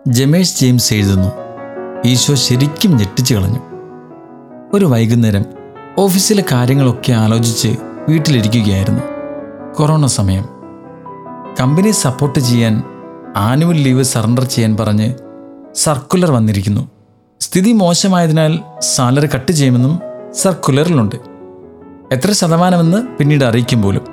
Jamesh James എഴുതുന്നു ഈശോ ശരിക്കും ഞെട്ടിച്ചു കളഞ്ഞു ഒരു വൈകുന്നേരം ഓഫീസിലെ കാര്യങ്ങളൊക്കെ ആലോചിച്ച് വീട്ടിലിരിക്കുകയായിരുന്നു കൊറോണ സമയം കമ്പനി സപ്പോർട്ട് ചെയ്യാൻ ആനുവൽ ലീവ് സറണ്ടർ ചെയ്യാൻ പറഞ്ഞ് സർക്കുലർ വന്നിരിക്കുന്നു സ്ഥിതി മോശമായതിനാൽ സാലറി കട്ട് ചെയ്യുമെന്നും സർക്കുലറിലുണ്ട് എത്ര ശതമാനമെന്ന് പിന്നീട് അറിയിക്കും പോലും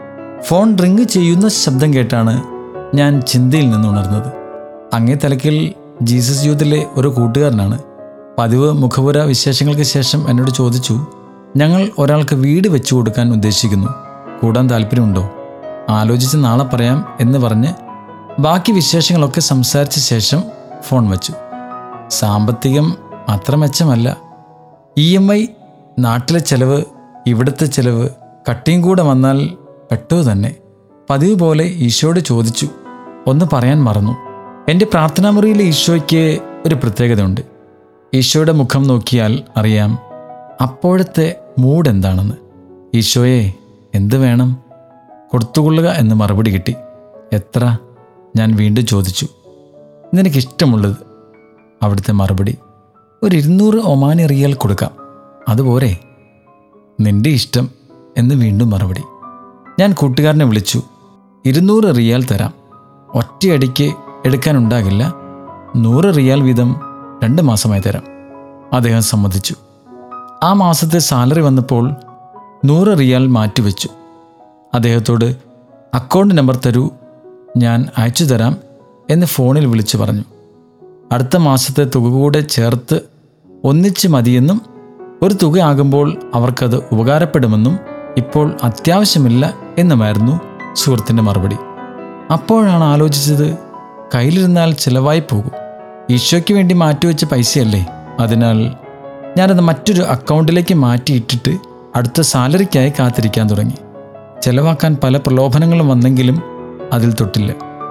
ഫോൺ റിങ് ചെയ്യുന്ന ശബ്ദം കേട്ടാണ് ഞാൻ ചിന്തയിൽ നിന്ന് ഉണർന്നത് അങ്ങേ തലക്കിൽ ജീസസ് യൂത്തിലെ ഒരു കൂട്ടുകാരനാണ് പതിവ് മുഖപുര വിശേഷങ്ങൾക്ക് ശേഷം എന്നോട് ചോദിച്ചു ഞങ്ങൾ ഒരാൾക്ക് വീട് വെച്ചു കൊടുക്കാൻ ഉദ്ദേശിക്കുന്നു കൂടാൻ താല്പര്യമുണ്ടോ ആലോചിച്ച് നാളെ പറയാം എന്ന് പറഞ്ഞ് ബാക്കി വിശേഷങ്ങളൊക്കെ സംസാരിച്ച ശേഷം ഫോൺ വെച്ചു സാമ്പത്തികം അത്ര മെച്ചമല്ല ഇ എം ഐ നാട്ടിലെ ചെലവ് ഇവിടുത്തെ ചെലവ് കട്ടിയും കൂടെ വന്നാൽ പെട്ടോ തന്നെ പതിവ് പോലെ ഈശോയോട് ചോദിച്ചു ഒന്ന് പറയാൻ മറന്നു എൻ്റെ പ്രാർത്ഥനാമുറിയിലെ ഈശോയ്ക്ക് ഒരു പ്രത്യേകതയുണ്ട് ഈശോയുടെ മുഖം നോക്കിയാൽ അറിയാം അപ്പോഴത്തെ മൂഡ് എന്താണെന്ന് ഈശോയെ എന്ത് വേണം കൊടുത്തുകൊള്ളുക എന്ന് മറുപടി കിട്ടി എത്ര ഞാൻ വീണ്ടും ചോദിച്ചു നിനക്കിഷ്ടമുള്ളത് അവിടുത്തെ മറുപടി ഒരു ഇരുന്നൂറ് ഒമാനി റിയൽ കൊടുക്കാം അതുപോരെ നിന്റെ ഇഷ്ടം എന്ന് വീണ്ടും മറുപടി ഞാൻ കൂട്ടുകാരനെ വിളിച്ചു ഇരുന്നൂറ് റിയാൽ തരാം ഒറ്റയടിക്ക് എടുക്കാനുണ്ടാകില്ല നൂറ് റിയാൽ വീതം രണ്ട് മാസമായി തരാം അദ്ദേഹം സമ്മതിച്ചു ആ മാസത്തെ സാലറി വന്നപ്പോൾ നൂറ് റിയാൽ മാറ്റിവെച്ചു അദ്ദേഹത്തോട് അക്കൗണ്ട് നമ്പർ തരൂ ഞാൻ അയച്ചു തരാം എന്ന് ഫോണിൽ വിളിച്ചു പറഞ്ഞു അടുത്ത മാസത്തെ തുക കൂടെ ചേർത്ത് ഒന്നിച്ച് മതിയെന്നും ഒരു തുക ആകുമ്പോൾ അവർക്കത് ഉപകാരപ്പെടുമെന്നും ഇപ്പോൾ അത്യാവശ്യമില്ല എന്നുമായിരുന്നു സുഹൃത്തിൻ്റെ മറുപടി അപ്പോഴാണ് ആലോചിച്ചത് കയ്യിലിരുന്നാൽ ചിലവായി പോകും ഈശോയ്ക്ക് വേണ്ടി മാറ്റിവെച്ച പൈസയല്ലേ അതിനാൽ ഞാനത് മറ്റൊരു അക്കൗണ്ടിലേക്ക് മാറ്റിയിട്ടിട്ട് അടുത്ത സാലറിക്കായി കാത്തിരിക്കാൻ തുടങ്ങി ചെലവാക്കാൻ പല പ്രലോഭനങ്ങളും വന്നെങ്കിലും അതിൽ തൊട്ടില്ല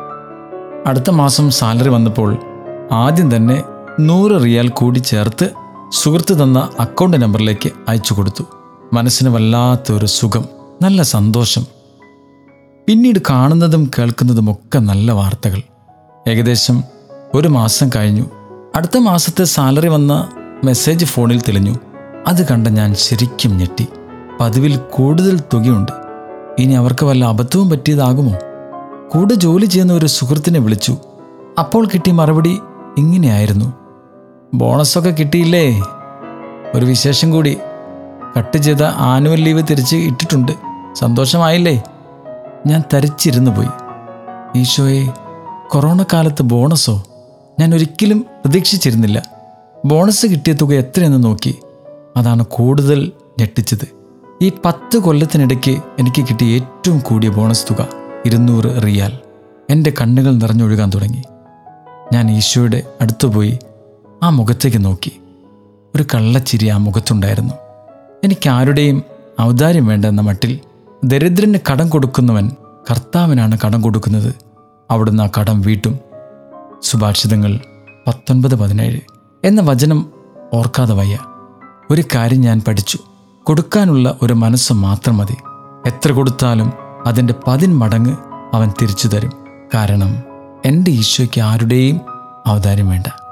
അടുത്ത മാസം സാലറി വന്നപ്പോൾ ആദ്യം തന്നെ നൂറ് റിയാൽ കൂടി ചേർത്ത് സുഹൃത്ത് തന്ന അക്കൗണ്ട് നമ്പറിലേക്ക് അയച്ചു കൊടുത്തു മനസ്സിന് വല്ലാത്തൊരു സുഖം നല്ല സന്തോഷം പിന്നീട് കാണുന്നതും കേൾക്കുന്നതുമൊക്കെ നല്ല വാർത്തകൾ ഏകദേശം ഒരു മാസം കഴിഞ്ഞു അടുത്ത മാസത്തെ സാലറി വന്ന മെസ്സേജ് ഫോണിൽ തെളിഞ്ഞു അത് കണ്ട ഞാൻ ശരിക്കും ഞെട്ടി പതിവിൽ കൂടുതൽ തുകയുണ്ട് ഇനി അവർക്ക് വല്ല അബദ്ധവും പറ്റിയതാകുമോ കൂടെ ജോലി ചെയ്യുന്ന ഒരു സുഹൃത്തിനെ വിളിച്ചു അപ്പോൾ കിട്ടിയ മറുപടി ഇങ്ങനെയായിരുന്നു ബോണസൊക്കെ കിട്ടിയില്ലേ ഒരു വിശേഷം കൂടി കട്ട് ചെയ്ത ആനുവൽ ലീവ് തിരിച്ച് ഇട്ടിട്ടുണ്ട് സന്തോഷമായില്ലേ ഞാൻ തരിച്ചിരുന്നു പോയി ഈശോയെ കൊറോണ കാലത്ത് ബോണസോ ഞാൻ ഒരിക്കലും പ്രതീക്ഷിച്ചിരുന്നില്ല ബോണസ് കിട്ടിയ തുക എത്രയെന്ന് നോക്കി അതാണ് കൂടുതൽ ഞെട്ടിച്ചത് ഈ പത്ത് കൊല്ലത്തിനിടയ്ക്ക് എനിക്ക് കിട്ടിയ ഏറ്റവും കൂടിയ ബോണസ് തുക ഇരുന്നൂറ് റിയാൽ എൻ്റെ കണ്ണുകൾ നിറഞ്ഞൊഴുകാൻ തുടങ്ങി ഞാൻ ഈശോയുടെ അടുത്തു പോയി ആ മുഖത്തേക്ക് നോക്കി ഒരു കള്ളച്ചിരി ആ മുഖത്തുണ്ടായിരുന്നു എനിക്ക് ആരുടെയും ഔദാര്യം വേണ്ടെന്ന മട്ടിൽ ദരിദ്രന് കടം കൊടുക്കുന്നവൻ കർത്താവിനാണ് കടം കൊടുക്കുന്നത് അവിടുന്ന് ആ കടം വീട്ടും സുഭാഷിതങ്ങൾ പത്തൊൻപത് പതിനേഴ് എന്ന വചനം ഓർക്കാതെ വയ്യ ഒരു കാര്യം ഞാൻ പഠിച്ചു കൊടുക്കാനുള്ള ഒരു മനസ്സ് മാത്രം മതി എത്ര കൊടുത്താലും അതിൻ്റെ പതിൻ മടങ്ങ് അവൻ തിരിച്ചു തരും കാരണം എൻ്റെ ഈശോയ്ക്ക് ആരുടെയും ഔദാര്യം വേണ്ട